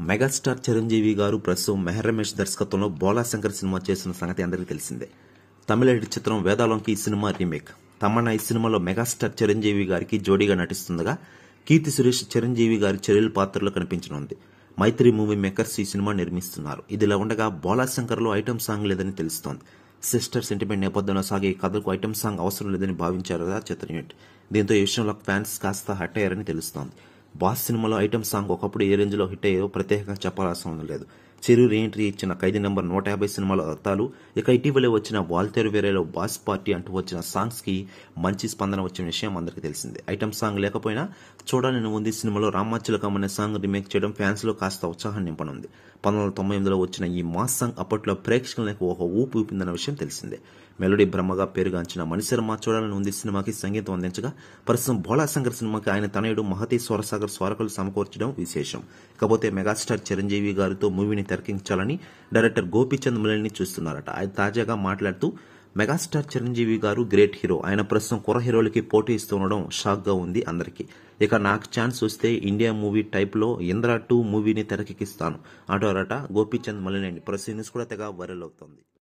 megastar Chiranjeevi గారు ప్రస్తుతం మెహర్ రమేష్ దర్శకత్వంలో బోలా శంకర్ సినిమా చేస్తున్న సంగతి అందరికీ తెలిసిందే తమిళ హిట్ చిత్రం వేదాలంకి ఈ సినిమా రీమేక్ తమన్నా ఈ సినిమాలో మెగాస్టార్ చిరంజీవి గారికి జోడీగా నటిస్తుండగా కీర్తి సురేష్ చిరంజీవి గారి చెల్లెల పాత్రలో కనిపించనుంది మైత్రి మూవీ మేకర్స్ ఈ సినిమా నిర్మిస్తున్నారు ఇదిలా ఉండగా బోలా శంకర్లో ఐటమ్ సాంగ్ లేదని తెలుస్తోంది సిస్టర్ సెంటిమెంట్ నేపథ్యంలో సాగే ఈ కథకు ఐటమ్ సాంగ్ అవసరం లేదని భావించారు కదా చిత్ర యూనిట్ దీంతో ఈ విషయంలో ఫ్యాన్స్ కాస్త హట్ అయ్యారని తెలుస్తోంది బాస్ సినిమాలో ఐటమ్ సాంగ్ ఒకప్పుడు ఏ రేంజ్ లో హిట్ అయ్యో ప్రత్యేకంగా చెప్పాల్సిన లేదు చిరు రీఎంట్రీ ఇచ్చిన ఖైదీ నెంబర్ నూట యాభై సినిమాలో అర్థాలు ఇక ఇటీవలే వచ్చిన వాల్తేరు వేరేలో బాస్ పార్టీ అంటూ వచ్చిన సాంగ్స్ కి మంచి స్పందన వచ్చిన విషయం అందరికీ తెలిసిందే ఐటమ్ సాంగ్ లేకపోయినా చూడాలని ఉంది సినిమాలో రామాచిలకం అనే సాంగ్ రీమేక్ చేయడం ఫ్యాన్స్ లో కాస్త ఉత్సాహం నింపనుంది పంతొమ్మిది వందల తొంభై ఎనిమిదిలో వచ్చిన ఈ మాస్ సాంగ్ అప్పట్లో ప్రేక్షకులకు ఒక ఊపు ఊపిందన్న విషయం తెలిసిందే మెలోడీ బ్రహ్మగా పేరుగాంచిన మణిశర్మ చూడాలని ఉంది సినిమాకి సంగీతం అందించగా ప్రస్తుతం భోళా శంకర్ సినిమాకి ఆయన తనయుడు మహతి స్వరసాగర్ స్వరకులు సమకూర్చడం విశేషం ఇకపోతే మెగాస్టార్ చిరంజీవి గారితో మూవీని తెరకించాలని డైరెక్టర్ గోపీచంద్ మురళిని చూస్తున్నారట ఆయన తాజాగా మాట్లాడుతూ మెగాస్టార్ చిరంజీవి గారు గ్రేట్ హీరో ఆయన ప్రస్తుతం కుర్ర హీరోలకి పోటీ ఇస్తూ ఉండడం షాక్ గా ఉంది అందరికీ ఇక నాకు ఛాన్స్ వస్తే ఇండియా మూవీ టైప్ లో ఇంద్రా టూ మూవీని తెరకెక్కిస్తాను అంటారట గోపీచంద్ మలినేని ప్రొసీన్స్ కూడా తెగ వైరల్ అవుతోంది